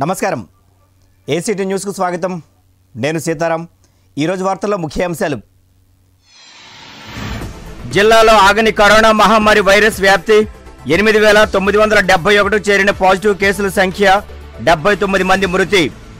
నమస్కారం ఏసీటీ న్యూస్కు స్వాగతం నేను సీతారాం ఈరోజు వార్తల్లో ముఖ్య అంశాలు జిల్లాలో ఆగని కరోనా మహమ్మారి వైరస్ వ్యాప్తి ఎనిమిది వేల తొమ్మిది వందల డెబ్బై ఒకటి చేరిన పాజిటివ్ కేసుల సంఖ్య డెబ్బై తొమ్మిది మంది మృతి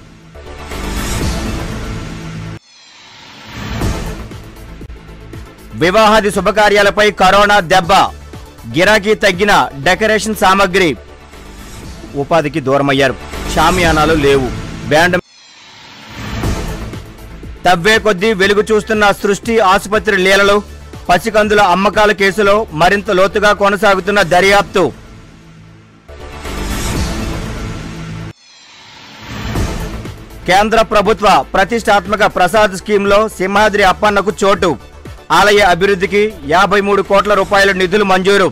వివాహాది శుభకార్యాలపై కరోనా దెబ్బ గిరాకీ తగ్గిన డెకరేషన్ సామాగ్రి ఉపాధికి దూరమయ్యారు షామియానాలు లేవు బ్యాండ్ తవ్వే కొద్దీ వెలుగు చూస్తున్న సృష్టి ఆసుపత్రి లీలలు పసికందుల అమ్మకాల కేసులో మరింత లోతుగా కొనసాగుతున్న దర్యాప్తు కేంద్ర ప్రభుత్వ ప్రతిష్టాత్మక ప్రసాద్ స్కీమ్లో సింహాద్రి అప్పన్నకు చోటు ఆలయ అభివృద్ధికి యాభై మూడు కోట్ల రూపాయల నిధులు మంజూరు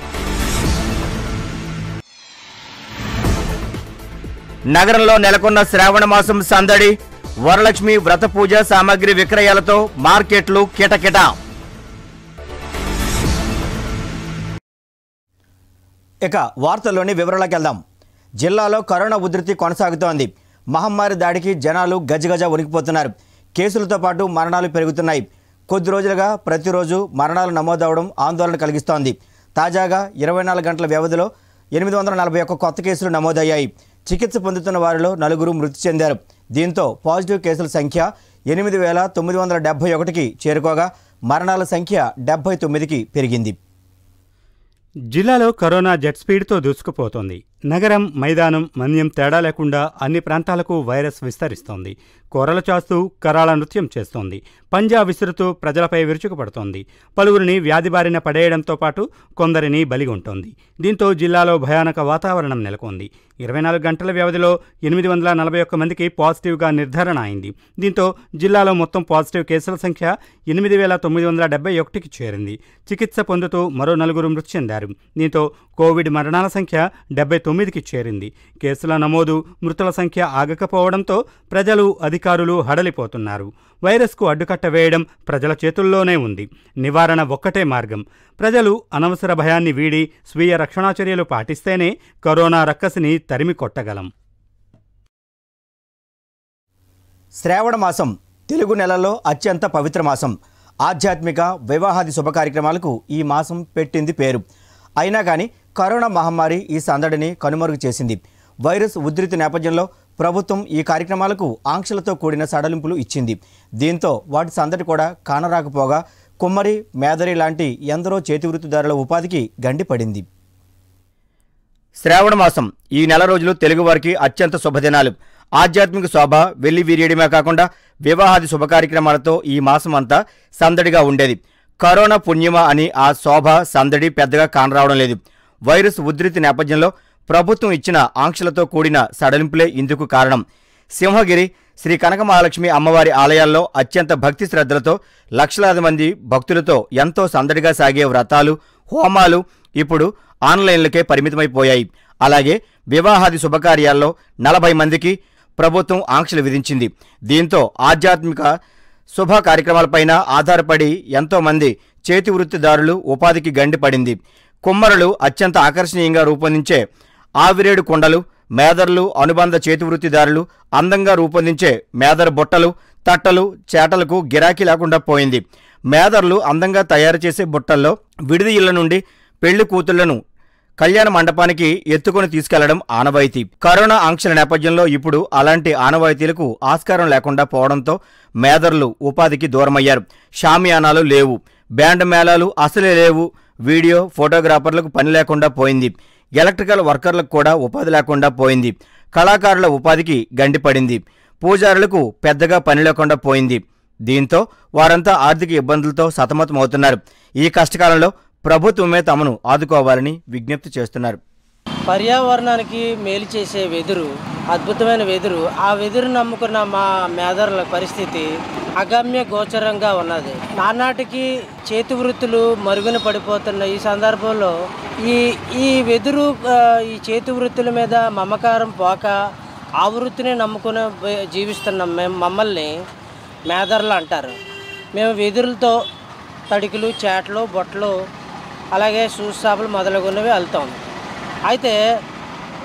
నగరంలో నెలకొన్న శ్రావణ మాసం సందడి వరలక్ష్మి వ్రత పూజ సామాగ్రి విక్రయాలతో మార్కెట్లు కిటకిట ఇక వార్తల్లోని వివరాలకు వెళ్దాం జిల్లాలో కరోనా ఉధృతి కొనసాగుతోంది మహమ్మారి దాడికి జనాలు గజగజ ఉనికిపోతున్నారు కేసులతో పాటు మరణాలు పెరుగుతున్నాయి కొద్ది రోజులుగా ప్రతిరోజు మరణాలు నమోదవడం ఆందోళన కలిగిస్తోంది తాజాగా ఇరవై నాలుగు గంటల వ్యవధిలో ఎనిమిది వందల నలభై ఒక్క కొత్త కేసులు నమోదయ్యాయి చికిత్స పొందుతున్న వారిలో నలుగురు మృతి చెందారు దీంతో పాజిటివ్ కేసుల సంఖ్య ఎనిమిది వేల తొమ్మిది వందల డెబ్బై ఒకటికి చేరుకోగా మరణాల సంఖ్య డెబ్బై తొమ్మిదికి పెరిగింది జిల్లాలో కరోనా జెట్ స్పీడ్తో దూసుకుపోతోంది నగరం మైదానం మన్యం తేడా లేకుండా అన్ని ప్రాంతాలకు వైరస్ విస్తరిస్తోంది కూరలు చాస్తూ కరాళ నృత్యం చేస్తోంది పంజా విసురుతూ ప్రజలపై విరుచుకుపడుతోంది పలువురిని వ్యాధి బారిన పడేయడంతో పాటు కొందరిని బలిగొంటోంది దీంతో జిల్లాలో భయానక వాతావరణం నెలకొంది ఇరవై నాలుగు గంటల వ్యవధిలో ఎనిమిది వందల నలభై ఒక్క మందికి పాజిటివ్గా నిర్ధారణ అయింది దీంతో జిల్లాలో మొత్తం పాజిటివ్ కేసుల సంఖ్య ఎనిమిది వేల తొమ్మిది వందల డెబ్బై ఒకటికి చేరింది చికిత్స పొందుతూ మరో నలుగురు మృతి చెందారు దీంతో కోవిడ్ మరణాల సంఖ్య డెబ్బై తొమ్మిదికి చేరింది కేసుల నమోదు మృతుల సంఖ్య ఆగకపోవడంతో ప్రజలు అధికారులు హడలిపోతున్నారు వైరస్కు అడ్డుకట్ట వేయడం ప్రజల చేతుల్లోనే ఉంది నివారణ ఒక్కటే మార్గం ప్రజలు అనవసర భయాన్ని వీడి స్వీయ రక్షణా చర్యలు పాటిస్తేనే కరోనా రక్కసిని తరిమి కొట్టగలం శ్రావణ మాసం తెలుగు నెలలో అత్యంత పవిత్ర మాసం ఆధ్యాత్మిక వివాహాది శుభ కార్యక్రమాలకు ఈ మాసం పెట్టింది పేరు అయినా కానీ కరోనా మహమ్మారి ఈ సందడిని కనుమరుగు చేసింది వైరస్ ఉధృతి నేపథ్యంలో ప్రభుత్వం ఈ కార్యక్రమాలకు ఆంక్షలతో కూడిన సడలింపులు ఇచ్చింది దీంతో వాటి సందడి కూడా కానరాకపోగా కుమ్మరి మేదరి లాంటి ఎందరో చేతివృత్తిదారుల ఉపాధికి గండిపడింది శ్రావణ మాసం ఈ నెల రోజులు తెలుగువారికి అత్యంత శుభదినాలు ఆధ్యాత్మిక శోభ వెళ్లి వీరియడమే కాకుండా వివాహాది శుభ కార్యక్రమాలతో ఈ మాసం అంతా సందడిగా ఉండేది కరోనా పుణ్యమా అని ఆ శోభ సందడి పెద్దగా కానరావడం లేదు వైరస్ ఉధృతి నేపథ్యంలో ప్రభుత్వం ఇచ్చిన ఆంక్షలతో కూడిన సడలింపులే ఇందుకు కారణం సింహగిరి శ్రీ కనక మహాలక్ష్మి అమ్మవారి ఆలయాల్లో అత్యంత భక్తి శ్రద్ధలతో లక్షలాది మంది భక్తులతో ఎంతో సందడిగా సాగే వ్రతాలు హోమాలు ఇప్పుడు ఆన్లైన్లకే పరిమితమైపోయాయి అలాగే వివాహాది శుభకార్యాల్లో నలభై మందికి ప్రభుత్వం ఆంక్షలు విధించింది దీంతో ఆధ్యాత్మిక శుభ కార్యక్రమాలపైన ఆధారపడి ఎంతో మంది చేతి వృత్తిదారులు ఉపాధికి గండిపడింది కుమ్మరులు అత్యంత ఆకర్షణీయంగా రూపొందించే ఆవిరేడు కుండలు మేదర్లు అనుబంధ చేతి వృత్తిదారులు అందంగా రూపొందించే మేదర్ బుట్టలు తట్టలు చేటలకు గిరాకీ లేకుండా పోయింది మేదర్లు అందంగా తయారు చేసే బుట్టల్లో విడిది ఇళ్ల నుండి పెళ్లి కూతుళ్లను కళ్యాణ మండపానికి ఎత్తుకొని తీసుకెళ్లడం ఆనవాయితీ కరోనా ఆంక్షల నేపథ్యంలో ఇప్పుడు అలాంటి ఆనవాయితీలకు ఆస్కారం లేకుండా పోవడంతో మేదర్లు ఉపాధికి దూరమయ్యారు షామియానాలు లేవు బ్యాండ్ మేళాలు అసలే లేవు వీడియో ఫోటోగ్రాఫర్లకు పని లేకుండా పోయింది ఎలక్ట్రికల్ వర్కర్లకు కూడా ఉపాధి లేకుండా పోయింది కళాకారుల ఉపాధికి గండిపడింది పూజారులకు పెద్దగా పని లేకుండా పోయింది దీంతో వారంతా ఆర్థిక ఇబ్బందులతో సతమతమవుతున్నారు ఈ కష్టకాలంలో ప్రభుత్వమే తమను ఆదుకోవాలని విజ్ఞప్తి చేస్తున్నారు పర్యావరణానికి మేలు చేసే వెదురు అద్భుతమైన వెదురు ఆ వెదురు నమ్ముకున్న మా మేధరుల పరిస్థితి అగమ్య గోచరంగా ఉన్నది నానాటికి చేతి వృత్తులు మరుగున పడిపోతున్న ఈ సందర్భంలో ఈ ఈ వెదురు ఆ, ఈ చేతి వృత్తుల మీద మమకారం పోక ఆ వృత్తిని నమ్ముకుని బ- జీవిస్తున్న మేము మమ్మల్ని మేధర్లు అంటారు మేము వెదురులతో తడికలు చేటలు బొట్టలు అలాగే షూస్ షాపులు మొదలగున్నవి వెళ్తాం అయితే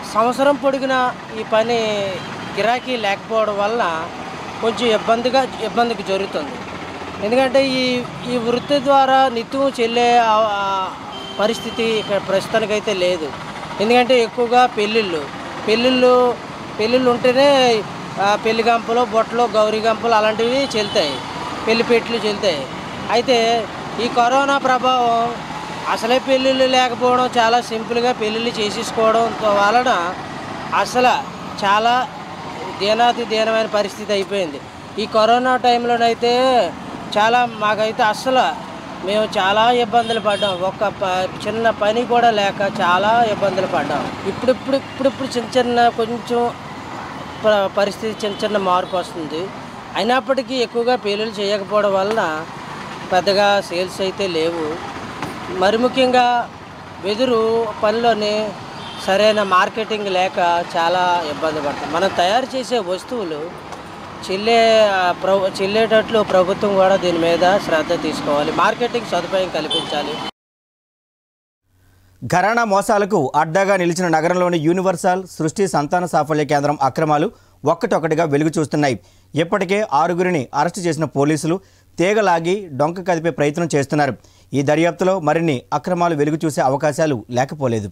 సంవత్సరం పొడిగిన ఈ పని గిరాకీ లేకపోవడం వల్ల కొంచెం ఇబ్బందిగా ఇబ్బందికి జరుగుతుంది ఎందుకంటే ఈ ఈ వృత్తి ద్వారా నిత్యం చెల్లే ఆ- ఆ పరిస్థితి ఇక్కడ ప్రస్తుతానికైతే లేదు ఎందుకంటే ఎక్కువగా పెళ్ళిళ్ళు పెళ్ళిళ్ళు పెళ్ళిళ్ళు ఉంటేనే ఆ, పెళ్లి గంపలు బొట్టలు గౌరీ గంపలు అలాంటివి చెల్తాయి పెళ్లి పెట్లు చెల్తాయి అయితే ఈ కరోనా ప్రభావం అసలే పెళ్ళిళ్ళు లేకపోవడం చాలా సింపుల్గా పెళ్ళిళ్ళు చేసేసుకోవడం వలన అసలు చాలా దీనాతి దీనమైన పరిస్థితి అయిపోయింది ఈ కరోనా టైంలోనైతే చాలా మాకైతే అస్సలు మేము చాలా ఇబ్బందులు పడ్డాం ఒక్క ప చిన్న పని కూడా లేక చాలా ఇబ్బందులు పడ్డాం ఇప్పుడిప్పుడు ఇప్పుడిప్పుడు చిన్న చిన్న కొంచెం ప- పరిస్థితి చిన్న చిన్న మార్పు వస్తుంది అయినప్పటికీ ఎక్కువగా పెళ్ళిళ్ళు చేయకపోవడం వలన పెద్దగా సేల్స్ అయితే లేవు మరి ముఖ్యంగా వెదురు పనిలోని సరైన మార్కెటింగ్ లేక చాలా ఇబ్బంది పడతాం మనం తయారు చేసే వస్తువులు చెల్లే ఆ, ప్రభు చెల్లేటట్లు ప్రభుత్వం కూడా దీని మీద శ్రద్ధ తీసుకోవాలి మార్కెటింగ్ సదుపాయం కల్పించాలి ఘరానా మోసాలకు అడ్డాగా నిలిచిన నగరంలోని యూనివర్సల్ సృష్టి సంతాన సాఫల్య కేంద్రం అక్రమాలు ఒక్కటొక్కటిగా వెలుగు చూస్తున్నాయి ఇప్పటికే ఆరుగురిని అరెస్టు చేసిన పోలీసులు తీగలాగి డొంక కదిపే ప్రయత్నం చేస్తున్నారు ఈ దర్యాప్తులో మరిన్ని అక్రమాలు వెలుగు చూసే అవకాశాలు లేకపోలేదు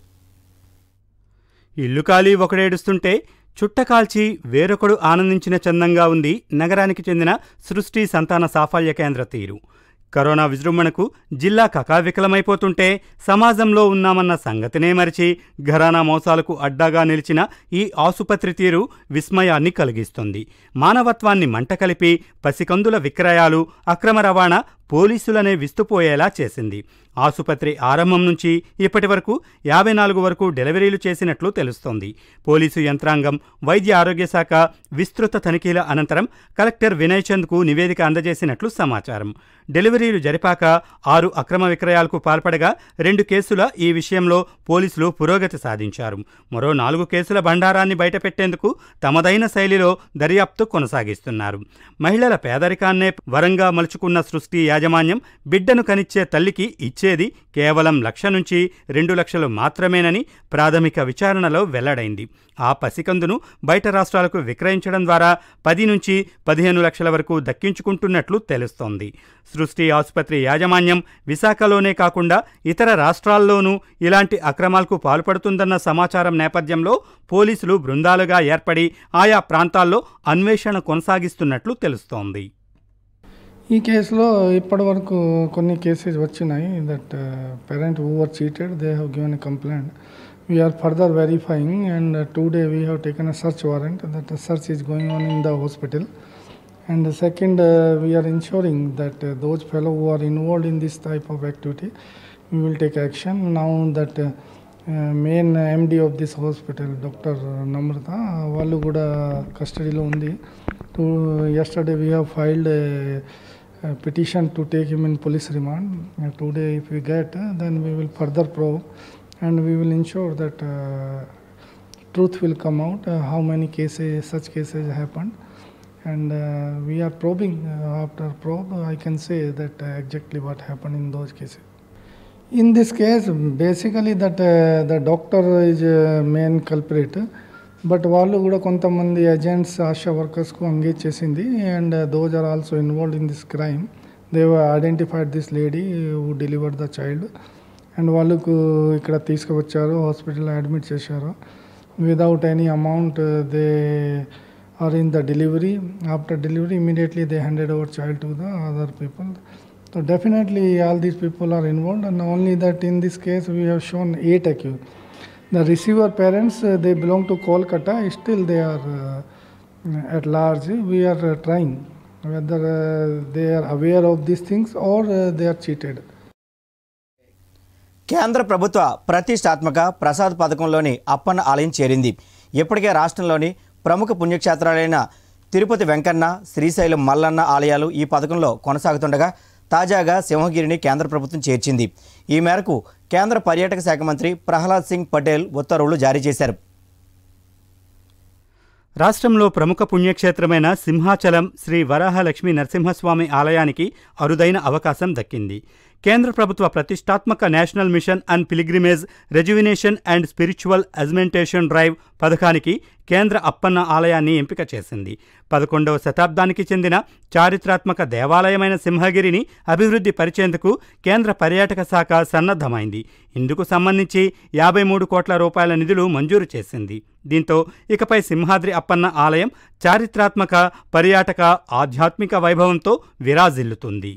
ఇల్లు కాలి ఒకడేడుస్తుంటే చుట్ట కాల్చి వేరొకడు ఆనందించిన చందంగా ఉంది నగరానికి చెందిన సృష్టి సంతాన సాఫల్య కేంద్ర తీరు కరోనా విజృంభణకు జిల్లా కకావికలమైపోతుంటే సమాజంలో ఉన్నామన్న సంగతినే మరిచి ఘరానా మోసాలకు అడ్డాగా నిలిచిన ఈ ఆసుపత్రి తీరు విస్మయాన్ని కలిగిస్తుంది మానవత్వాన్ని మంట కలిపి పసికందుల విక్రయాలు అక్రమ రవాణా పోలీసులనే విస్తుపోయేలా చేసింది ఆసుపత్రి ఆరంభం నుంచి ఇప్పటి వరకు యాభై నాలుగు వరకు డెలివరీలు చేసినట్లు తెలుస్తోంది పోలీసు యంత్రాంగం వైద్య ఆరోగ్య శాఖ విస్తృత తనిఖీల అనంతరం కలెక్టర్ వినయ్ చంద్కు నివేదిక అందజేసినట్లు సమాచారం డెలివరీలు జరిపాక ఆరు అక్రమ విక్రయాలకు పాల్పడగా రెండు కేసుల ఈ విషయంలో పోలీసులు పురోగతి సాధించారు మరో నాలుగు కేసుల బండారాన్ని బయటపెట్టేందుకు తమదైన శైలిలో దర్యాప్తు కొనసాగిస్తున్నారు మహిళల పేదరికాన్నే వరంగా మలుచుకున్న సృష్టి యాజమాన్యం బిడ్డను కనిచ్చే తల్లికి ఇచ్చేది కేవలం లక్ష నుంచి రెండు లక్షలు మాత్రమేనని ప్రాథమిక విచారణలో వెల్లడైంది ఆ పసికందును బయట రాష్ట్రాలకు విక్రయించడం ద్వారా పది నుంచి పదిహేను లక్షల వరకు దక్కించుకుంటున్నట్లు తెలుస్తోంది సృష్టి ఆసుపత్రి యాజమాన్యం విశాఖలోనే కాకుండా ఇతర రాష్ట్రాల్లోనూ ఇలాంటి అక్రమాలకు పాల్పడుతుందన్న సమాచారం నేపథ్యంలో పోలీసులు బృందాలుగా ఏర్పడి ఆయా ప్రాంతాల్లో అన్వేషణ కొనసాగిస్తున్నట్లు తెలుస్తోంది ఈ కేసులో ఇప్పటి వరకు కొన్ని కేసెస్ వచ్చినాయి that parent over cheated they have given a complaint we're further verifying and today we have taken a search warrant that search is going on in the hospital and second we're ensuring that uh, those fellow who are involved in this type of activity we will take action now that uh, uh, main MD of this hospital doctor Namrata వాళ్ళు కూడా కస్టడీలో ఉంది to yesterday we have filed a, a petition to take him in police remand Uh, today if we get uh, then we will further probe and we will ensure that uh, truth will come out uh, how many cases such cases happened and uh, we are probing uh, after probe i can say that uh, exactly what happened in those cases in this case basically that uh, the doctor is uh, main culprit but వాళ్ళు కూడా కొంతమంది agents Asha వర్కర్స్కు engage చేసింది and those are also involve in this crime they identified this lady who deliver the child and వాళ్ళకు ఇక్కడ తీసుకువచ్చారు హాస్పిటల్లో admit చేశారు without any amount they are in the delivery after delivery immediately they handed our child to the other people so definitely all these people are involved and only that in this case we have shown eight accuse the receiver parents uh, they belong to kolkata still they are uh, at large we are uh, trying whether uh, they are aware of these things or uh, they are cheated కేంద్ర ప్రభుత్వ ప్రతిష్టాత్మక ప్రసాద్ పథకంలోని అప్పన్న ఆలయం చేరింది ఇప్పటికే రాష్ట్రంలోని ప్రముఖ పుణ్యక్షేత్రాలైన తిరుపతి వెంకన్న శ్రీశైలం మల్లన్న ఆలయాలు ఈ పథకంలో కొనసాగుతుండగా తాజాగా సింహగిరిని కేంద్ర ప్రభుత్వం చేర్చింది ఈ మేరకు కేంద్ర పర్యాటక శాఖ మంత్రి ప్రహ్లాద్ సింగ్ పటేల్ ఉత్తర్వులు జారీ చేశారు రాష్ట్రంలో ప్రముఖ పుణ్యక్షేత్రమైన సింహాచలం శ్రీ వరాహలక్ష్మీ నరసింహస్వామి ఆలయానికి అరుదైన అవకాశం దక్కింది కేంద్ర ప్రభుత్వ ప్రతిష్టాత్మక national mission and pilgrimage rejuvenation and spiritual augmentation drive పథకానికి కేంద్ర అప్పన్న ఆలయాన్ని ఎంపిక చేసింది పదకొండవ శతాబ్దానికి చెందిన చారిత్రాత్మక దేవాలయమైన సింహగిరిని అభివృద్ధి పరిచేందుకు కేంద్ర పర్యాటక శాఖ సన్నద్ధమైంది ఇందుకు సంబంధించి యాభై మూడు కోట్ల రూపాయల నిధులు మంజూరు చేసింది దీంతో ఇకపై సింహాద్రి అప్పన్న ఆలయం చారిత్రాత్మక పర్యాటక ఆధ్యాత్మిక వైభవంతో విరాజిల్లుతుంది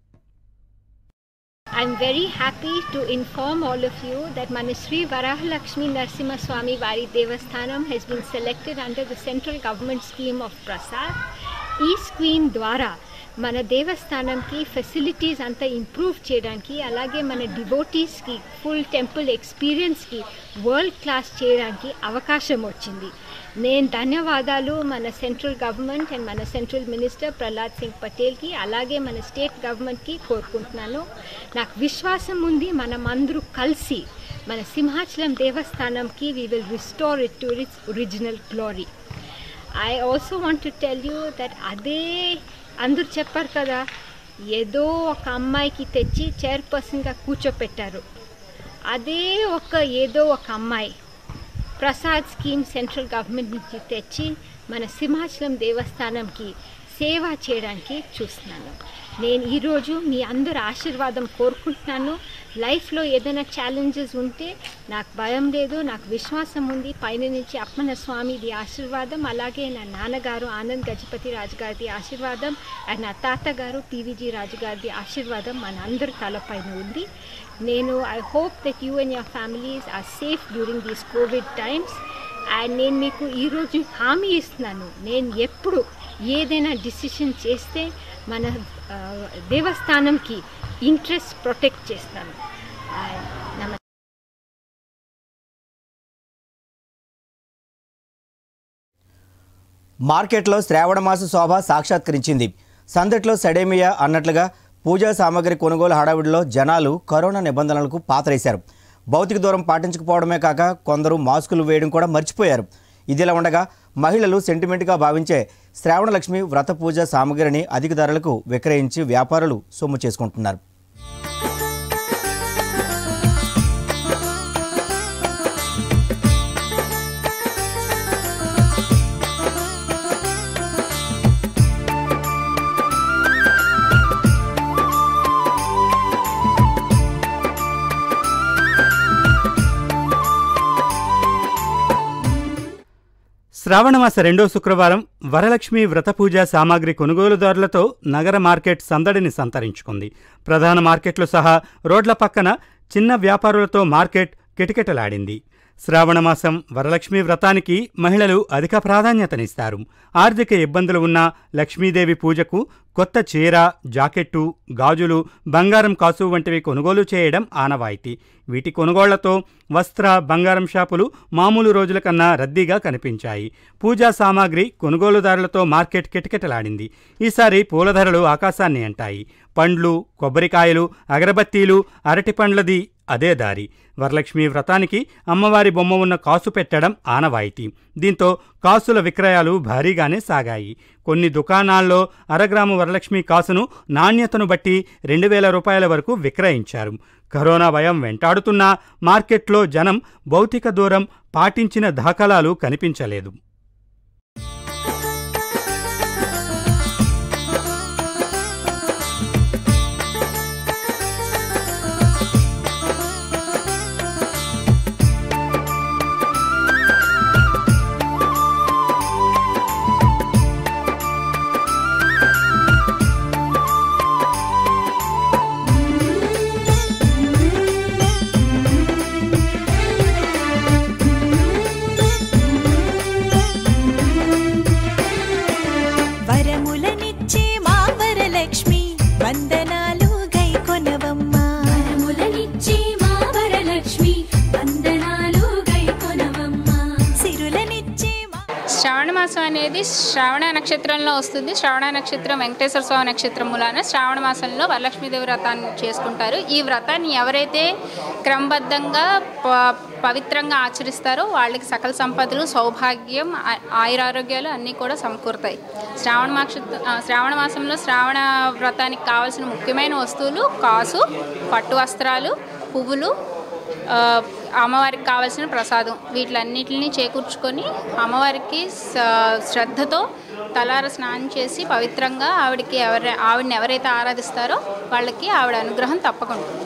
I'm very happy to inform all of you that Manasri Varahalakshmi Narsimha Swami Vari Devasthanam has been selected under the central government scheme of Prasad. ఈ స్కీమ్ ద్వారా మన దేవస్థానంకి ఫెసిలిటీస్ అంతా ఇంప్రూవ్ చేయడానికి అలాగే మన డివోటీస్కి ఫుల్ టెంపుల్ ఎక్స్పీరియన్స్కి వరల్డ్ క్లాస్ చేయడానికి అవకాశం వచ్చింది నేను ధన్యవాదాలు మన సెంట్రల్ గవర్నమెంట్ అండ్ మన సెంట్రల్ మినిస్టర్ ప్రహ్లాద్ సింగ్ పటేల్కి అలాగే మన స్టేట్ గవర్నమెంట్కి కోరుకుంటున్నాను నాకు విశ్వాసం ఉంది మనం అందరూ కలిసి మన సింహాచలం దేవస్థానంకి we will restore it to its original glory I also want to tell you that అదే అందరూ చెప్పారు కదా ఏదో ఒక అమ్మాయికి తెచ్చి చైర్పర్సన్గా కూర్చోపెట్టారు అదే ఒక ఏదో ఒక అమ్మాయి ప్రసాద్ స్కీమ్ సెంట్రల్ గవర్నమెంట్ నుంచి తెచ్చి మన సింహాచలం దేవస్థానంకి సేవ చేయడానికి చూస్తున్నాను నేను ఈరోజు మీ అందరి ఆశీర్వాదం కోరుకుంటున్నాను లైఫ్లో ఏదైనా ఛాలెంజెస్ ఉంటే నాకు భయం లేదు నాకు విశ్వాసం ఉంది పైన నుంచి అప్పన్న స్వామిది ఆశీర్వాదం అలాగే నా నాన్నగారు ఆనంద్ గజపతి రాజు గారిది ఆశీర్వాదం అండ్ నా తాతగారు పీవీజీ రాజు గారిది ఆశీర్వాదం మన అందరి తలపైన ఉంది నేను I hope that you and your families are safe during these covid times and నేను మీకు ఈరోజు హామీ ఇస్తున్నాను నేను ఎప్పుడు ఏదైనా డిసిషన్ చేస్తే మన ఆ, దేవస్థానంకి ఇంట్రెస్ట్ ప్రొటెక్ట్ చేస్తాను And నమస్తే మార్కెట్లో శ్రావణ మాస శోభ సాక్షాత్కరించింది సందట్లో సడేమియా అన్నట్లుగా పూజా సామాగ్రి కొనుగోలు హడావిడిలో జనాలు కరోనా నిబంధనలకు పాతరేశారు భౌతిక దూరం పాటించకపోవడమే కాక కొందరు మాస్కులు వేయడం కూడా మర్చిపోయారు ఇదిలా ఉండగా మహిళలు సెంటిమెంట్గా భావించే శ్రావణలక్ష్మి వ్రత పూజ సామాగ్రిని అధిక ధరలకు విక్రయించి వ్యాపారులు సొమ్ము చేసుకుంటున్నారు శ్రావణమాస రెండో శుక్రవారం వరలక్ష్మి వ్రత పూజ సామాగ్రి కొనుగోలుదారులతో నగర మార్కెట్ సందడిని సంతరించుకుంది ప్రధాన మార్కెట్లు సహా రోడ్ల పక్కన చిన్న వ్యాపారులతో మార్కెట్ కిటకిటలాడింది శ్రావణమాసం వరలక్ష్మి వ్రతానికి మహిళలు అధిక ప్రాధాన్యతనిస్తారు ఆర్థిక ఇబ్బందులు ఉన్న లక్ష్మీదేవి పూజకు కొత్త చీర జాకెట్టు గాజులు బంగారం కాసు వంటివి కొనుగోలు చేయడం ఆనవాయితీ వీటి కొనుగోళ్లతో వస్త్ర బంగారం షాపులు మామూలు రోజుల కన్నా రద్దీగా కనిపించాయి పూజా సామాగ్రి కొనుగోలుదారులతో మార్కెట్ కిటకిటలాడింది ఈసారి పూల ధరలు ఆకాశాన్ని అంటాయి పండ్లు కొబ్బరికాయలు అగరబత్తీలు అరటి పండ్లది అదే దారి వరలక్ష్మి వ్రతానికి అమ్మవారి బొమ్మ ఉన్న కాసు పెట్టడం ఆనవాయితీ దీంతో కాసుల విక్రయాలు భారీగానే సాగాయి కొన్ని దుకాణాల్లో అరగ్రాము వరలక్ష్మి కాసును నాణ్యతను బట్టి రెండు వేల రూపాయల వరకు విక్రయించారు కరోనా భయం వెంటాడుతున్నా మార్కెట్లో జనం భౌతిక దూరం పాటించిన దాఖలాలు కనిపించలేదు వరములనిచ్చే మా వరలక్ష్మి వందనాలు గైకొనవమ్మా వరములనిచ్చే మా వరలక్ష్మి వందనాలు గైకొనవమ్మా సిరులనిచ్చే మా శ్రావణ మాసం అనేది శ్రావణ నక్షత్రంలో వస్తుంది శ్రావణ నక్షత్రం వెంకటేశ్వర స్వామి నక్షత్రం మూలాన శ్రావణ మాసంలో వరలక్ష్మీదేవి వ్రతాన్ని చేసుకుంటారు ఈ వ్రతాన్ని ఎవరైతే క్రమబద్ధంగా ప- పవిత్రంగా ఆచరిస్తారో వాళ్ళకి సకల సంపదలు సౌభాగ్యం ఆ- ఆయురారోగ్యాలు అన్నీ కూడా సమకూరుతాయి శ్రావణ మాక్ష ఆ, శ్రావణ మాసంలో శ్రావణ వ్రతానికి కావాల్సిన ముఖ్యమైన వస్తువులు కాసు పట్టు వస్త్రాలు పువ్వులు ఆ, అమ్మవారికి కావాల్సిన ప్రసాదం వీటిలన్నిటిని చేకూర్చుకొని అమ్మవారికి స- శ్రద్ధతో తలార స్నానం చేసి పవిత్రంగా ఆవిడకి ఎవరి ఆవిడని ఎవరైతే ఆరాధిస్తారో వాళ్ళకి ఆవిడ అనుగ్రహం తప్పకుండా ఉంటుంది.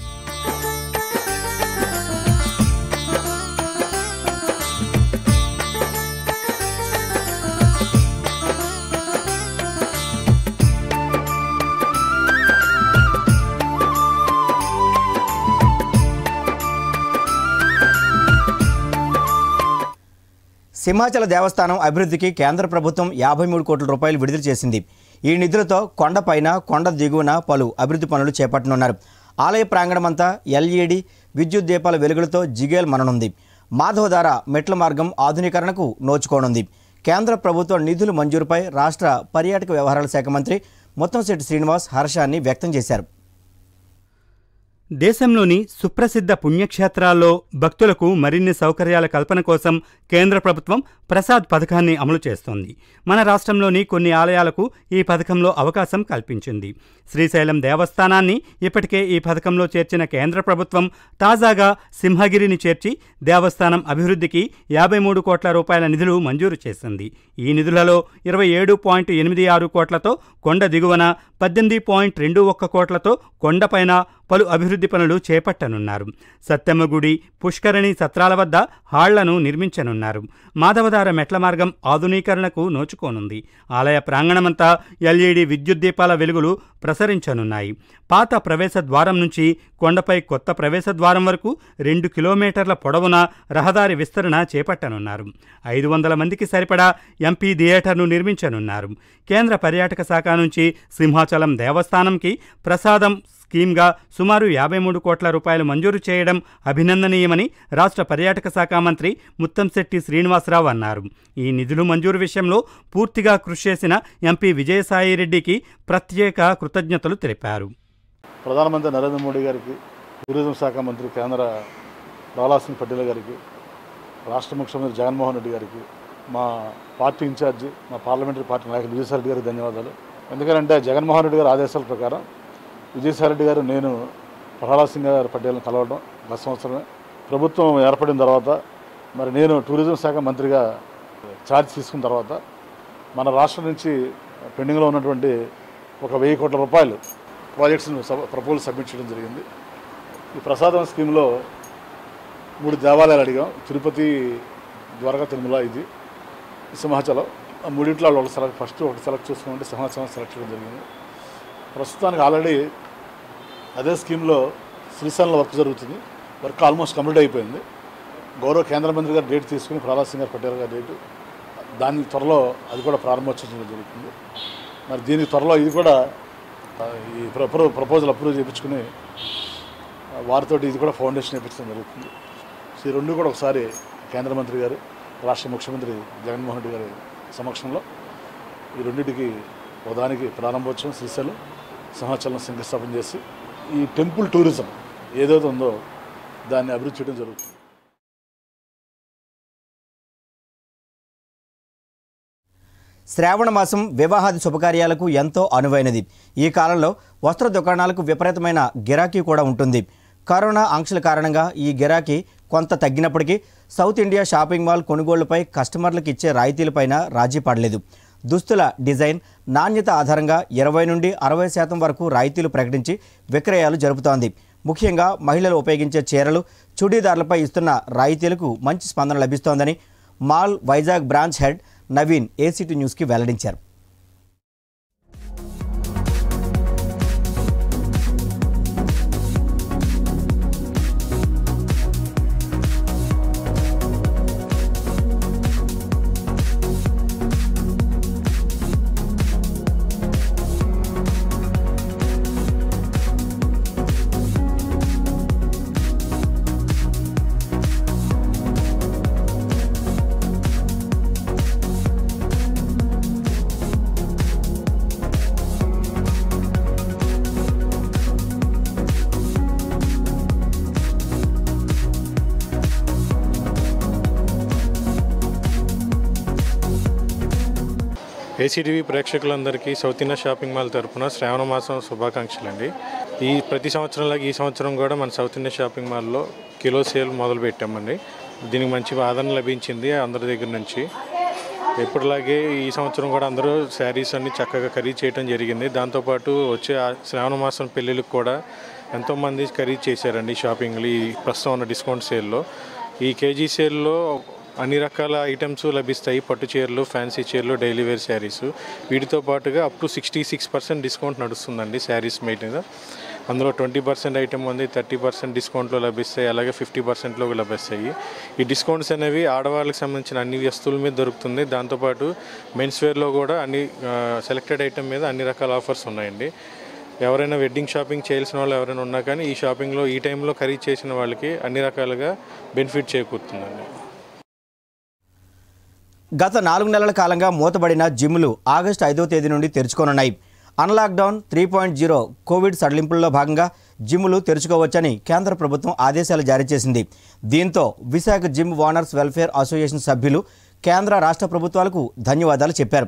సింహాచల దేవస్థానం అభివృద్ధికి కేంద్ర ప్రభుత్వం యాభై మూడు కోట్ల రూపాయలు విడుదల చేసింది ఈ నిధులతో కొండపైన కొండ దిగువన పలు అభివృద్ధి పనులు చేపట్టనున్నారు ఆలయ ప్రాంగణమంతా ఎల్ఈడి విద్యుత్ దీపాల వెలుగులతో జిగేల్ మననుంది మాధవధార మెట్ల మార్గం ఆధునీకరణకు నోచుకోనుంది కేంద్ర ప్రభుత్వ నిధుల మంజూరుపై రాష్ట్ర పర్యాటక వ్యవహారాల శాఖ మంత్రి ముత్తంశెట్టి శ్రీనివాస్ హర్షాన్ని వ్యక్తం చేశారు దేశంలోని సుప్రసిద్ధ పుణ్యక్షేత్రాల్లో భక్తులకు మరిన్ని సౌకర్యాల కల్పన కోసం కేంద్ర ప్రభుత్వం ప్రసాద్ పథకాన్ని అమలు చేస్తోంది మన రాష్ట్రంలోని కొన్ని ఆలయాలకు ఈ పథకంలో అవకాశం కల్పించింది శ్రీశైలం దేవస్థానాన్ని ఇప్పటికే ఈ పథకంలో చేర్చిన కేంద్ర ప్రభుత్వం తాజాగా సింహగిరిని చేర్చి దేవస్థానం అభివృద్ధికి యాభై మూడు కోట్ల రూపాయల నిధులు మంజూరు చేసింది ఈ నిధులలో ఇరవై ఏడు పాయింట్ ఎనిమిది ఆరు కోట్లతో కొండ దిగువన పద్దెనిమిది పాయింట్ రెండు ఒక్క కోట్లతో కొండపైన పలు అభివృద్ధి పనులు చేపట్టనున్నారు సత్యమ్మ గుడి పుష్కరిణి సత్రాల వద్ద హాళ్లను నిర్మించనున్నారు మాధవధార మెట్ల మార్గం ఆధునీకరణకు నోచుకోనుంది ఆలయ ప్రాంగణమంతా ఎల్ఈడి విద్యుత్ దీపాల వెలుగులు ప్రసరించనున్నాయి పాత ప్రవేశ ద్వారం నుంచి కొండపై కొత్త ప్రవేశ ద్వారం వరకు రెండు కిలోమీటర్ల పొడవున రహదారి విస్తరణ చేపట్టనున్నారు ఐదు వందల మందికి సరిపడా ఎంపీ థియేటర్ను నిర్మించనున్నారు కేంద్ర పర్యాటక శాఖ నుంచి సింహాచలం దేవస్థానంకి ప్రసాదం స్కీమ్గా సుమారు యాభై మూడు కోట్ల రూపాయలు మంజూరు చేయడం అభినందనీయమని రాష్ట్ర పర్యాటక శాఖ మంత్రి ముత్తంశెట్టి శ్రీనివాసరావు అన్నారు ఈ నిధులు మంజూరు విషయంలో పూర్తిగా కృషి చేసిన ఎంపీ విజయసాయిరెడ్డికి ప్రత్యేక కృతజ్ఞతలు తెలిపారు ప్రధానమంత్రి నరేంద్ర మోడీ గారికి టూరిజం శాఖ మంత్రి కేంద్ర ప్రహ్లాద్ సింగ్ పటేల్ గారికి రాష్ట్ర ముఖ్యమంత్రి జగన్మోహన్ రెడ్డి గారికి మా పార్టీ ఇన్ఛార్జి మా పార్లమెంటరీ పార్టీ నాయకులు విజయసాయి రెడ్డి గారికి ధన్యవాదాలు ఎందుకంటే జగన్మోహన్ రెడ్డి గారి ఆదేశాల ప్రకారం విజయసాయి రెడ్డి గారు నేను ప్రహ్లాద్ సింగ్ గారి పటేల్ని కలవడం గత సంవత్సరమే ప్రభుత్వం ఏర్పడిన తర్వాత మరి నేను టూరిజం శాఖ మంత్రిగా ఛార్జ్ తీసుకున్న తర్వాత మన రాష్ట్రం నుంచి పెండింగ్లో ఉన్నటువంటి ఒక వెయ్యి కోట్ల రూపాయలు ప్రాజెక్ట్స్ను ప్రపోజల్ సబ్మిట్ చేయడం జరిగింది ఈ ప్రసాదం స్కీమ్లో మూడు దేవాలయాలు అడిగాం తిరుపతి ద్వారకా తిరుమల ఇది సింహాచలం ఆ మూడింట్లో వాళ్ళు సెలెక్ట్ ఫస్ట్ ఒకటి సెలెక్ట్ చేసుకుంటే సింహాచలం సెలెక్ట్ చేయడం జరిగింది ప్రస్తుతానికి ఆల్రెడీ అదే స్కీమ్లో శ్రీశైలంలో వర్క్ జరుగుతుంది వర్క్ ఆల్మోస్ట్ కంప్లీట్ అయిపోయింది గౌరవ కేంద్ర మంత్రి గారు డేట్ తీసుకుని ప్రహ్లాద్ సింగ్ గారు పటేల్ గారి డేటు దాని త్వరలో అది కూడా ప్రారంభోత్సవం జరుగుతుంది మరి దీనికి త్వరలో ఇది కూడా ఆ, ఈ ప్రపో ప్రపోజల్ అప్రూవ్ చేయించుకుని ఆ, వారితో ఇది కూడా ఫౌండేషన్ వేయించడం జరుగుతుంది సో ఈ రెండు కూడా ఒకసారి కేంద్ర మంత్రి గారు రాష్ట్ర ముఖ్యమంత్రి జగన్మోహన్ రెడ్డి గారి సమక్షంలో ఈ రెండింటికి ఉదానికి ప్రారంభోత్సవం శ్రీశైలం సింహాచలం శంకుస్థాపన చేసి ఈ టెంపుల్ టూరిజం ఏదైతే ఉందో దాన్ని అభివృద్ధి చేయడం జరుగుతుంది శ్రావణ మాసం వివాహాది శుభకార్యాలకు ఎంతో అనువైనది ఈ కాలంలో వస్త్ర దుకాణాలకు విపరీతమైన గిరాకీ కూడా ఉంటుంది కరోనా ఆంక్షల కారణంగా ఈ గిరాకీ కొంత తగ్గినప్పటికీ సౌత్ ఇండియా షాపింగ్ మాల్ కొనుగోళ్లపై కస్టమర్లకు ఇచ్చే రాయితీలపైన రాజీ పడలేదు దుస్తుల డిజైన్ నాణ్యత ఆధారంగా ఇరవై నుండి అరవై శాతం వరకు రాయితీలు ప్రకటించి విక్రయాలు జరుపుతోంది ముఖ్యంగా మహిళలు ఉపయోగించే చీరలు చుడీదార్లపై ఇస్తున్న రాయితీలకు మంచి స్పందన లభిస్తోందని mall Vizag branch head Naveen ACT న్యూస్కి వెల్లడించారు ఏసీటీవీ ప్రేక్షకులందరికీ సౌత్ ఇండియా షాపింగ్ మాల్ తరపున శ్రావణ మాసం శుభాకాంక్షలు అండి ఈ ప్రతి సంవత్సరంలాగా ఈ సంవత్సరం కూడా మన సౌత్ ఇండియా షాపింగ్ మాల్లో కిలో సేల్ మొదలు పెట్టామండి దీనికి మంచి ఆదరణ లభించింది అందరి దగ్గర నుంచి ఎప్పటిలాగే ఈ సంవత్సరం కూడా అందరూ శారీస్ అన్ని చక్కగా ఖరీదు చేయడం జరిగింది దాంతోపాటు వచ్చే ఆ శ్రావణ మాసం పెళ్ళిళ్ళకి కూడా ఎంతోమంది ఖరీదు చేశారండి షాపింగ్లు ఈ ప్రస్తుతం ఉన్న డిస్కౌంట్ సేల్లో ఈ కేజీ సేల్లో అన్ని రకాల ఐటమ్స్ లభిస్తాయి పట్టు చీరలు ఫ్యాన్సీ చీరలు డైలీ వేర్ శారీస్ వీటితో పాటుగా up to sixty six percent discount నడుస్తుందండి శారీస్ మీద అందులో ట్వంటీ పర్సెంట్ ఐటమ్ ఉంది థర్టీ పర్సెంట్ డిస్కౌంట్లో లభిస్తాయి అలాగే ఫిఫ్టీ పర్సెంట్లో లభిస్తాయి ఈ డిస్కౌంట్స్ అనేవి ఆడవాళ్ళకి సంబంధించిన అన్ని వస్తువుల మీద దొరుకుతుంది దాంతోపాటు మెన్స్ వేర్లో కూడా అన్ని సెలెక్టెడ్ ఐటమ్ మీద అన్ని రకాల ఆఫర్స్ ఉన్నాయండి ఎవరైనా వెడ్డింగ్ షాపింగ్ చేయాల్సిన వాళ్ళు ఎవరైనా ఉన్నా కానీ ఈ షాపింగ్లో ఈ టైంలో ఖరీదు చేసిన వాళ్ళకి అన్ని రకాలుగా బెనిఫిట్ చేకూరుతుందండి గత నాలుగు నెలల కాలంగా మూతబడిన జిమ్లు ఆగస్టు ఐదో తేదీ నుండి తెరుచుకోనున్నాయి unlock down three point zero covid సడలింపుల్లో భాగంగా జిమ్లు తెరుచుకోవచ్చని కేంద్ర ప్రభుత్వం ఆదేశాలు జారీ చేసింది దీంతో Visakha gym owners welfare association సభ్యులు కేంద్ర రాష్ట్ర ప్రభుత్వాలకు ధన్యవాదాలు చెప్పారు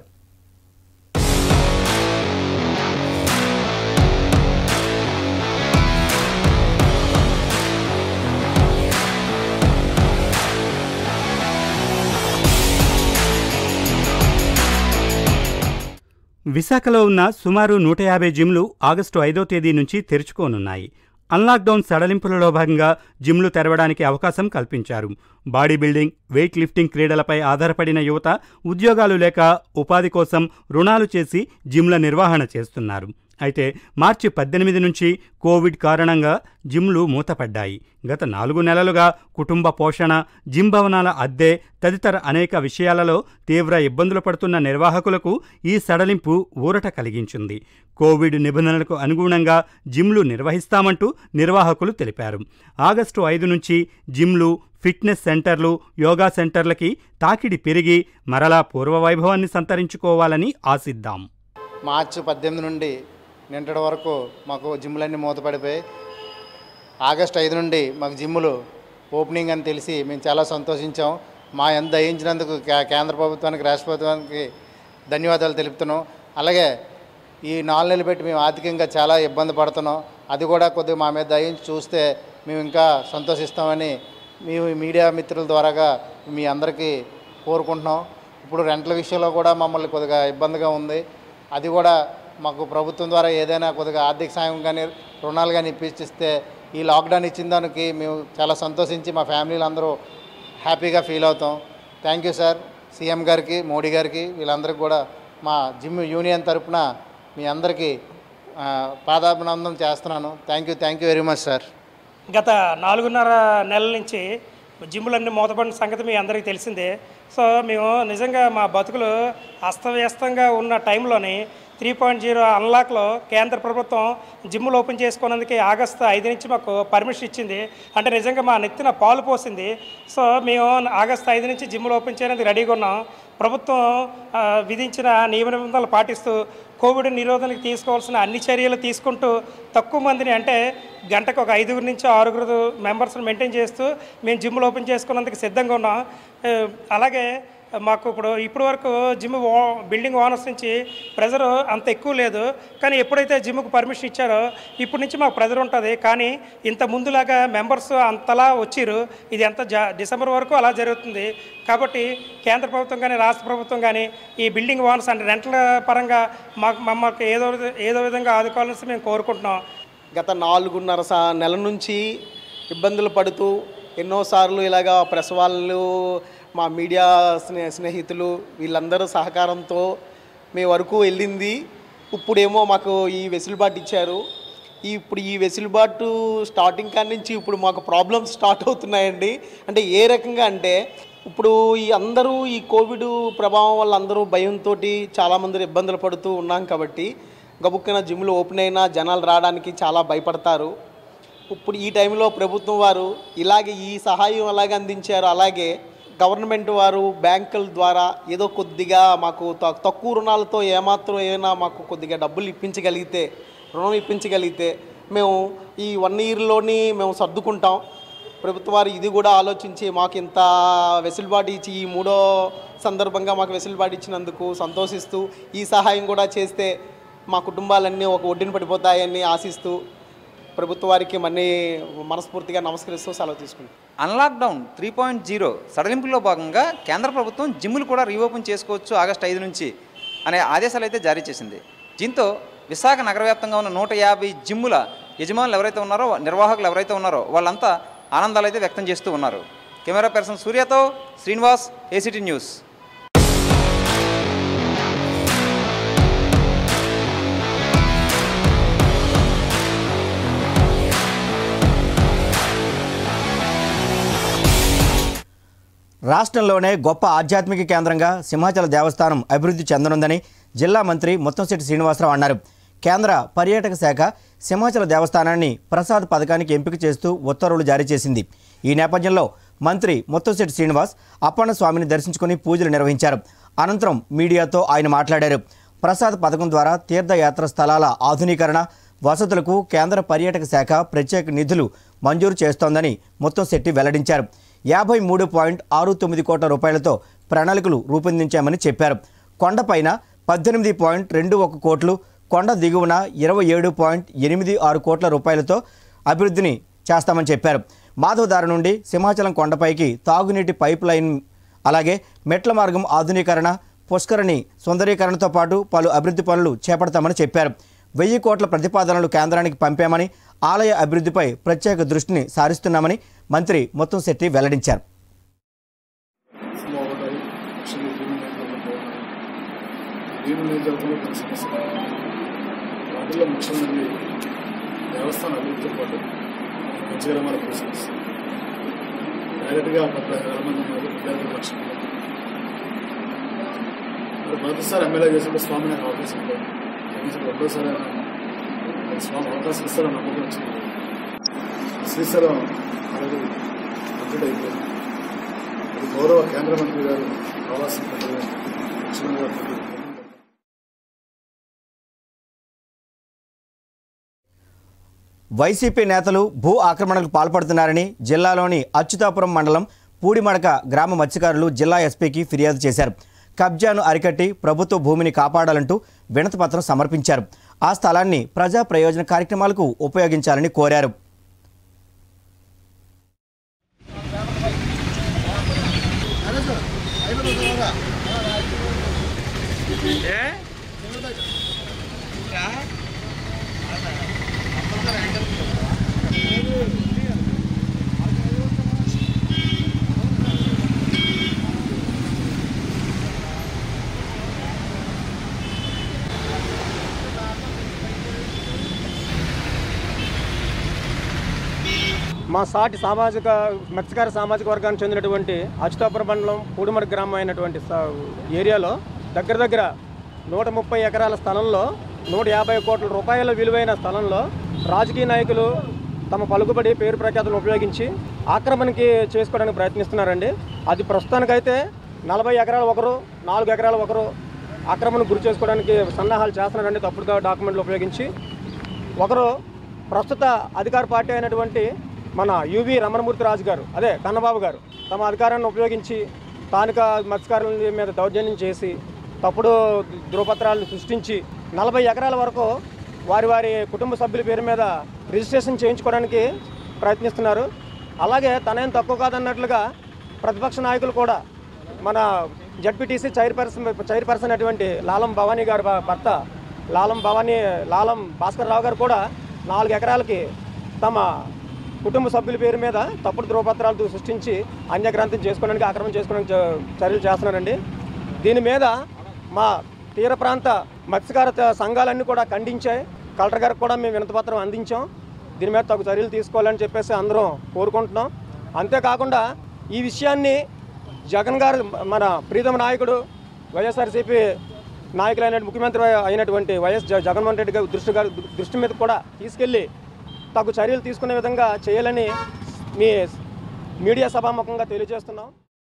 విశాఖలో ఉన్న సుమారు నూట యాభై జిమ్లు ఆగస్టు ఐదో తేదీ నుంచి తెరుచుకోనున్నాయి అన్లాక్డౌన్ సడలింపులలో భాగంగా జిమ్లు తెరవడానికి అవకాశం కల్పించారు బాడీ బిల్డింగ్ వెయిట్ లిఫ్టింగ్ క్రీడలపై ఆధారపడిన యువత ఉద్యోగాలు లేక ఉపాధి కోసం రుణాలు చేసి జిమ్ల నిర్వహణ చేస్తున్నారు అయితే మార్చి పద్దెనిమిది నుంచి కోవిడ్ కారణంగా జిమ్లు మూతపడ్డాయి గత నాలుగు నెలలుగా కుటుంబ పోషణ జిమ్ భవనాల అద్దె తదితర అనేక విషయాలలో తీవ్ర ఇబ్బందులు పడుతున్న నిర్వాహకులకు ఈ సడలింపు ఊరట కలిగించింది కోవిడ్ నిబంధనలకు అనుగుణంగా జిమ్లు నిర్వహిస్తామంటూ నిర్వాహకులు తెలిపారు ఆగస్టు ఐదు నుంచి జిమ్లు ఫిట్నెస్ సెంటర్లు యోగా సెంటర్లకి తాకిడి పెరిగి మరలా పూర్వవైభవాన్ని సంతరించుకోవాలని ఆశిద్దాం మార్చి పద్దెనిమిది నుండి నిన్నటి వరకు మాకు జిమ్లన్నీ మూతపడిపోయి ఆగస్ట్ ఐదు నుండి మాకు జిమ్ములు ఓపెనింగ్ అని తెలిసి మేము చాలా సంతోషించాం మా ఎంత దయించినందుకు కే- కేంద్ర ప్రభుత్వానికి రాష్ట్ర ప్రభుత్వానికి ధన్యవాదాలు తెలుపుతున్నాం అలాగే ఈ నాలుగు నెలలు పెట్టి మేము ఆర్థికంగా చాలా ఇబ్బంది పడుతున్నాం అది కూడా కొద్దిగా మా మీద దయించి చూస్తే మేము ఇంకా సంతోషిస్తామని మేము మీడియా మిత్రుల ద్వారాగా మీ అందరికీ కోరుకుంటున్నాం ఇప్పుడు రెంట్ల విషయంలో కూడా మమ్మల్ని కొద్దిగా ఇబ్బందిగా ఉంది అది కూడా మాకు ప్రభుత్వం ద్వారా ఏదైనా కొద్దిగా ఆర్థిక సాయం కానీ రుణాలు కానీ ఇప్పించిస్తే ఈ లాక్డౌన్ ఇచ్చిన దానికి మేము చాలా సంతోషించి మా ఫ్యామిలీలు అందరూ హ్యాపీగా ఫీల్ అవుతాం థ్యాంక్ యూ సార్ సీఎం గారికి మోడీ గారికి వీళ్ళందరికీ కూడా మా జిమ్ యూనియన్ తరపున మీ అందరికీ ఆ, పాదాభినందనం చేస్తున్నాను thank you thank you very much sir గత నాలుగున్నర నెలల నుంచి జిమ్లన్నీ మూతపడిన సంగతి మీ అందరికీ తెలిసిందే సో మేము నిజంగా మా బతుకులు అస్తవ్యస్తంగా ఉన్న టైంలోని త్రీ పాయింట్ జీరో అన్లాక్లో కేంద్ర ప్రభుత్వం జిమ్లు ఓపెన్ చేసుకున్నందుకు ఆగస్టు ఐదు నుంచి మాకు పర్మిషన్ ఇచ్చింది అంటే నిజంగా మా నెత్తిన పాలు పోసింది సో మేము ఆగస్టు ఐదు నుంచి జిమ్లు ఓపెన్ చేయడానికి రెడీగా ఉన్నాం ప్రభుత్వం ఆ, విధించిన నియమ నిబంధనలు పాటిస్తూ కోవిడ్ నిరోధనకి తీసుకోవాల్సిన అన్ని చర్యలు తీసుకుంటూ తక్కువ మందిని అంటే గంటకు ఒక ఐదుగురు నుంచి ఆరుగురు మెంబర్స్ని మెయింటైన్ చేస్తూ మేము జిమ్లు ఓపెన్ చేసుకున్నందుకు సిద్ధంగా ఉన్నాం ఆ, అలాగే మాకు ఇప్పుడు ఇప్పటి వరకు జిమ్ ఓ బిల్డింగ్ ఓనర్స్ నుంచి ప్రెజర్ అంత ఎక్కువ లేదు కానీ ఎప్పుడైతే జిమ్కు పర్మిషన్ ఇచ్చారో ఇప్పటి నుంచి మాకు ప్రెజర్ ఉంటుంది కానీ ఇంత ముందులాగా మెంబర్స్ అంతలా వచ్చిర్రు ఇది ఎంత జా డిసెంబర్ వరకు అలా జరుగుతుంది కాబట్టి కేంద్ర ప్రభుత్వం కానీ రాష్ట్ర ప్రభుత్వం కానీ ఈ బిల్డింగ్ ఓనర్స్ అంటే రెంట్ల పరంగా మాకు మమ్మల్ని ఏదో విధ- ఏదో విధంగా ఆదుకోవాలని మేము కోరుకుంటున్నాం గత నాలుగున్నర సా నెల నుంచి ఇబ్బందులు పడుతూ ఎన్నోసార్లు ఇలాగా ప్రెస్ వాళ్ళు మా మీడియా స్నే స్నేహితులు వీళ్ళందరూ సహకారంతో మీ వరకు వెళ్ళింది ఇప్పుడేమో మాకు ఈ వెసులుబాటు ఇచ్చారు ఈ ఇప్పుడు ఈ వెసులుబాటు స్టార్టింగ్ కాడి నుంచి ఇప్పుడు మాకు ప్రాబ్లమ్స్ స్టార్ట్ అవుతున్నాయండి అంటే ఏ రకంగా అంటే ఇప్పుడు ఈ అందరూ ఈ కోవిడ్ ప్రభావం వల్ల అందరూ భయంతో చాలామంది ఇబ్బందులు పడుతూ ఉన్నాం కాబట్టి గబుక్కున జిమ్లు ఓపెన్ అయినా జనాలు రావడానికి చాలా భయపడతారు ఇప్పుడు ఈ టైంలో ప్రభుత్వం వారు ఇలాగే ఈ సహాయం అలాగే అందించారు అలాగే గవర్నమెంట్ వారు బ్యాంకుల ద్వారా ఏదో కొద్దిగా మాకు త- తక్కువ రుణాలతో ఏమాత్రం ఏమైనా మాకు కొద్దిగా డబ్బులు ఇప్పించగలిగితే రుణం ఇప్పించగలిగితే మేము ఈ వన్ ఇయర్లోని మేము సర్దుకుంటాం ప్రభుత్వ వారు ఇది కూడా ఆలోచించి మాకు ఇంత వెసులుబాటు ఇచ్చి ఈ మూడో సందర్భంగా మాకు వెసులుబాటు ఇచ్చినందుకు సంతోషిస్తూ ఈ సహాయం కూడా చేస్తే మా కుటుంబాలన్నీ ఒక ఒడ్డున పడిపోతాయని ఆశిస్తూ ప్రభుత్వ వారికి మళ్ళీ మనస్ఫూర్తిగా నమస్కరిస్తూ సెలవు తీసుకుంటాం unlock down three point zero సడలింపులో భాగంగా కేంద్ర ప్రభుత్వం జిమ్ములు కూడా రీఓపెన్ చేసుకోవచ్చు ఆగస్టు ఐదు నుంచి అనే ఆదేశాలు అయితే జారీ చేసింది దీంతో విశాఖ నగర వ్యాప్తంగా ఉన్న నూట యాభై జిమ్ముల యజమానులు ఎవరైతే ఉన్నారో నిర్వాహకులు ఎవరైతే ఉన్నారో వాళ్ళంతా ఆనందాలు అయితే వ్యక్తం చేస్తూ ఉన్నారు కెమెరా పర్సన్ సూర్యతో శ్రీనివాస్ ఏసీటీ న్యూస్ రాష్ట్రంలోనే గొప్ప ఆధ్యాత్మిక కేంద్రంగా సింహాచల దేవస్థానం అభివృద్ధి చెందనుందని జిల్లా మంత్రి ముత్తంశెట్టి శ్రీనివాసరావు అన్నారు కేంద్ర పర్యాటక శాఖ సింహాచల దేవస్థానాన్ని ప్రసాద్ పథకానికి ఎంపిక చేస్తూ ఉత్తర్వులు జారీ చేసింది ఈ నేపథ్యంలో మంత్రి ముత్తంశెట్టి శ్రీనివాస్ అప్పన్న స్వామిని దర్శించుకుని పూజలు నిర్వహించారు అనంతరం మీడియాతో ఆయన మాట్లాడారు ప్రసాద్ పథకం ద్వారా తీర్థయాత్ర స్థలాల ఆధునీకరణ వసతులకు కేంద్ర పర్యాటక శాఖ ప్రత్యేక నిధులు మంజూరు చేస్తోందని ముత్తంశెట్టి వెల్లడించారు యాభై మూడు పాయింట్ ఆరు తొమ్మిది కోట్ల రూపాయలతో ప్రణాళికలు రూపొందించామని చెప్పారు కొండపైన పద్దెనిమిది పాయింట్ రెండు ఒక కోట్లు కొండ దిగువన ఇరవై ఏడు పాయింట్ ఎనిమిది ఆరు కోట్ల రూపాయలతో అభివృద్ధిని చేస్తామని చెప్పారు మాధవదార నుండి సింహాచలం కొండపైకి తాగునీటి పైప్ లైన్ అలాగే మెట్ల మార్గం ఆధునీకరణ పుష్కరిణి సుందరీకరణతో పాటు పలు అభివృద్ధి పనులు చేపడతామని చెప్పారు వెయ్యి కోట్ల ప్రతిపాదనలు కేంద్రానికి పంపామని ఆలయ అభివృద్ధిపై ప్రత్యేక దృష్టిని సారిస్తున్నామని మంత్రి ముత్తంశెట్టి వెల్లడించారు బాగుంటాయి యాక్చువల్లీ భీముల నేతృత్వంలో బాగున్నాయి భీముల నేతృత్వంలో కొన్ని సమస్యలు వాటిల్లో ముఖ్యమైనది దేవస్థాన అభివృద్ధితో పాటు పంచగ్రామాల ప్రోసెస్ డైరెక్ట్గా పదహారు వేల మంది ఉన్నారు విద్యార్థులు లక్ష మంది మరి మొదటిసారి ఎమ్మెల్యే చేసినప్పుడు స్వామి నాకు అవకాశం ఇవ్వలేదు కనీసం రెండోసారి అయినా నాకు స్వామి అవకాశం ఇస్తారని నమ్మకం వచ్చింది శ్రీశైలం ఆల్రెడీ కంప్లీట్ అయిపోయింది అది గౌరవ కేంద్ర మంత్రి గారు ఆవాస్ మంత్రి గారు లక్ష్మణ్ గారు వైసీపీ నేతలు భూ ఆక్రమణకు పాల్పడుతున్నారని జిల్లాలోని అచ్యుతాపురం మండలం పూడిమడక గ్రామ మత్స్యకారులు జిల్లా ఎస్పీకి ఫిర్యాదు చేశారు కబ్జాను అరికట్టి ప్రభుత్వ భూమిని కాపాడాలంటూ వినతిపత్రం సమర్పించారు ఆ స్థలాన్ని ప్రజా ప్రయోజన కార్యక్రమాలకు ఉపయోగించాలని కోరారు మా సాటి సామాజిక మత్స్యకార సామాజిక వర్గానికి చెందినటువంటి అచ్యుతాపురం మండలం పూడిమడ గ్రామం అయినటువంటి స- ఏరియాలో దగ్గర దగ్గర నూట ముప్పై ఎకరాల స్థలంలో నూట యాభై కోట్ల రూపాయల విలువైన స్థలంలో రాజకీయ నాయకులు తమ పలుకుబడి పేరు ప్రఖ్యాతులను ఉపయోగించి ఆక్రమణకి చేసుకోవడానికి ప్రయత్నిస్తున్నారండి అది ప్రస్తుతానికైతే నలభై ఎకరాలు ఒకరు నాలుగు ఎకరాలు ఒకరు ఆక్రమణకు గురి చేసుకోవడానికి సన్నాహాలు చేస్తున్నారండి తప్పుడు డాక్యుమెంట్లు ఉపయోగించి ఒకరు ప్రస్తుత అధికార పార్టీ అయినటువంటి మన యువి రమణమూర్తి రాజు గారు అదే కన్నబాబు గారు తమ అధికారాన్ని ఉపయోగించి స్థానిక మత్స్యకారుల మీద దౌర్జన్యం చేసి తప్పుడు ధృవపత్రాలను సృష్టించి నలభై ఎకరాల వరకు వారి వారి కుటుంబ సభ్యుల పేరు మీద రిజిస్ట్రేషన్ చేయించుకోవడానికి ప్రయత్నిస్తున్నారు అలాగే తనేం తక్కువ కాదన్నట్లుగా ప్రతిపక్ష నాయకులు కూడా మన జడ్పీటీసీ చైర్పర్సన్ చైర్పర్సన్ అటువంటి లాలం భవానీ గారి భ- భర్త లాలం భవానీ లాలం భాస్కర్ రావు గారు కూడా నాలుగు ఎకరాలకి తమ కుటుంబ సభ్యుల పేరు మీద తప్పుడు ధృవపత్రాలు సృష్టించి అన్యగ్రంథం చేసుకోవడానికి ఆక్రమణ చేసుకోవడానికి చ- చర్యలు చేస్తున్నారండి దీని మీద మా తీర ప్రాంత మత్స్యకార త- సంఘాలన్నీ కూడా ఖండించాయి కలెక్టర్ గారికి కూడా మేము వినతిపత్రం అందించాం దీని మీద తగు చర్యలు తీసుకోవాలని చెప్పేసి అందరం కోరుకుంటున్నాం అంతేకాకుండా ఈ విషయాన్ని జగన్ గారు మన ప్రీతమ నాయకుడు వైఎస్ఆర్సీపీ నాయకులైన ముఖ్యమంత్రి అయినటువంటి వైఎస్ జ- జగన్మోహన్ రెడ్డి గారి దృష్టి గారి దృష్టి మీద కూడా తీసుకెళ్ళి తగు చర్యలు తీసుకునే విధంగా చేయాలని మీ మీడియా సభాముఖంగా తెలియజేస్తున్నాం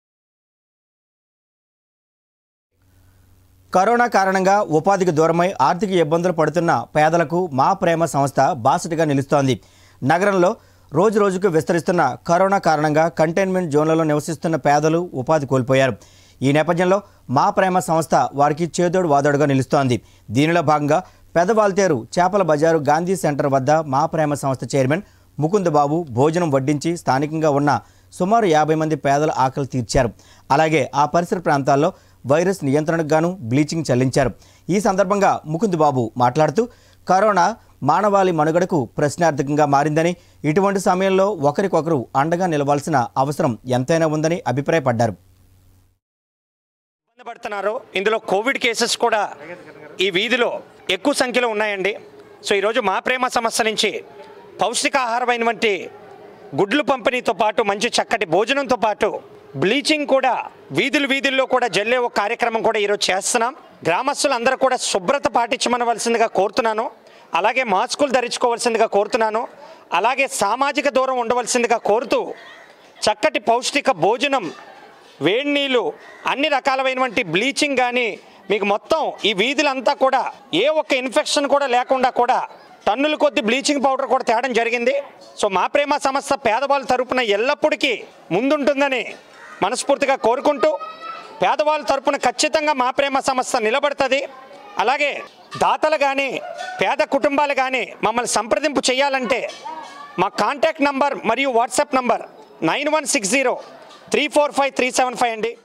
కరోనా కారణంగా ఉపాధికి దూరమై ఆర్థిక ఇబ్బందులు పడుతున్న పేదలకు మా ప్రేమ సంస్థ బాసటగా నిలుస్తోంది నగరంలో రోజు రోజుకు విస్తరిస్తున్న కరోనా కారణంగా కంటైన్మెంట్ జోన్లలో నివసిస్తున్న పేదలు ఉపాధి కోల్పోయారు ఈ నేపథ్యంలో మా ప్రేమ సంస్థ వారికి చేదోడు వాదోడుగా నిలుస్తోంది దీనిలో భాగంగా పెదవాల్తేరు చేపల బజారు గాంధీ సెంటర్ వద్ద మా ప్రేమ సంస్థ చైర్మన్ ముకుందబాబు భోజనం వడ్డించి స్థానికంగా ఉన్న సుమారు యాభై మంది పేదల ఆకలి తీర్చారు అలాగే ఆ పరిసర ప్రాంతాల్లో వైరస్ నియంత్రణకు గాను బ్లీచింగ్ చెల్లించారు ఈ సందర్భంగా ముకుందబాబు మాట్లాడుతూ కరోనా మానవాళి మనుగడకు ప్రశ్నార్థకంగా మారిందని ఇటువంటి సమయంలో ఒకరికొకరు అండగా నిలవాల్సిన అవసరం ఎంతైనా ఉందని అభిప్రాయపడ్డారు పడుతున్నారు ఇందులో కోవిడ్ కేసెస్ కూడా ఈ వీధిలో ఎక్కువ సంఖ్యలో ఉన్నాయండి సో ఈరోజు మా ప్రేమ సమస్య నుంచి పౌష్టికాహారమైనటువంటి గుడ్లు పంపిణీతో పాటు మంచి చక్కటి భోజనంతో పాటు బ్లీచింగ్ కూడా వీధులు వీధుల్లో కూడా జల్లే ఒక కార్యక్రమం కూడా ఈరోజు చేస్తున్నాం గ్రామస్తులందరూ కూడా శుభ్రత పాటించమనవలసిందిగా కోరుతున్నాను అలాగే మాస్కులు ధరించుకోవాల్సిందిగా కోరుతున్నాను అలాగే సామాజిక దూరం ఉండవలసిందిగా కోరుతూ చక్కటి పౌష్టిక భోజనం వేడి నీళ్ళు అన్ని రకాలైనటువంటి బ్లీచింగ్ కానీ మీకు మొత్తం ఈ వీధులంతా కూడా ఏ ఒక్క ఇన్ఫెక్షన్ కూడా లేకుండా కూడా టన్నుల కొద్ది బ్లీచింగ్ పౌడర్ కూడా తేవడం జరిగింది సో మా ప్రేమ సంస్థ పేదవాళ్ళ తరపున ఎల్లప్పటికీ ముందుంటుందని మనస్ఫూర్తిగా కోరుకుంటూ పేదవాళ్ళ తరపున ఖచ్చితంగా మా ప్రేమ సంస్థ నిలబడుతుంది అలాగే దాతలు కానీ పేద కుటుంబాలు కానీ మమ్మల్ని సంప్రదింపు చేయాలంటే మా కాంటాక్ట్ నంబర్ మరియు WhatsApp number nine one six zero three four five three seven five అండి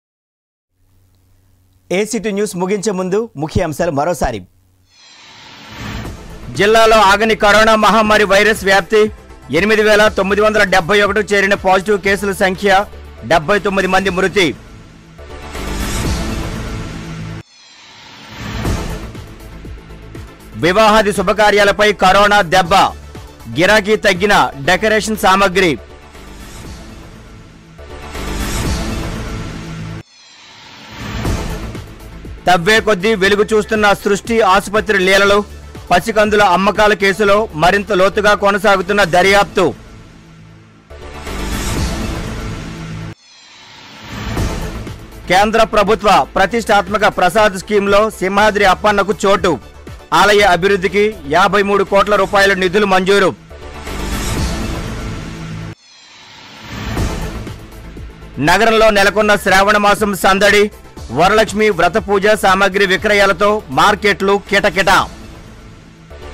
ఏసీటీ న్యూస్ ముగించే ముందు ముఖ్య అంశాలు మరోసారి జిల్లాలో ఆగని కరోనా మహమ్మారి వైరస్ వ్యాప్తి ఎనిమిది వేల తొమ్మిది వందల డెబ్బై ఒకటి చేరిన పాజిటివ్ కేసుల సంఖ్య డెబ్బై తొమ్మిది మంది మృతి వివాహాది శుభకార్యాలపై కరోనా దెబ్బ గిరాకీ తగ్గిన డెకరేషన్ సామగ్రి తవ్వే కొద్దీ వెలుగు చూస్తున్న సృష్టి ఆసుపత్రి లీలలు పసికందుల అమ్మకాల కేసులో మరింత లోతుగా కొనసాగుతున్న దర్యాప్తు కేంద్ర ప్రభుత్వ ప్రతిష్టాత్మక ప్రసాద్ స్కీమ్లో సింహాద్రి అప్పన్నకు చోటు ఆలయ అభివృద్ధికి యాభై మూడు కోట్ల రూపాయల నిధులు మంజూరు నగరంలో నెలకొన్న శ్రావణ మాసం సందడి వరలక్ష్మి వ్రత పూజ సామాగ్రి విక్రయాలతో మార్కెట్లు కిటకిట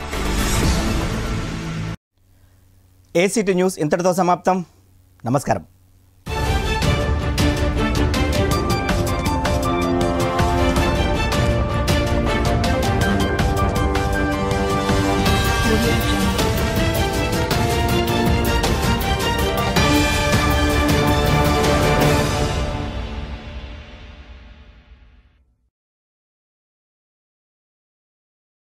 ఏసీటీ న్యూస్ ఇంతటితో సమాప్తం నమస్కారం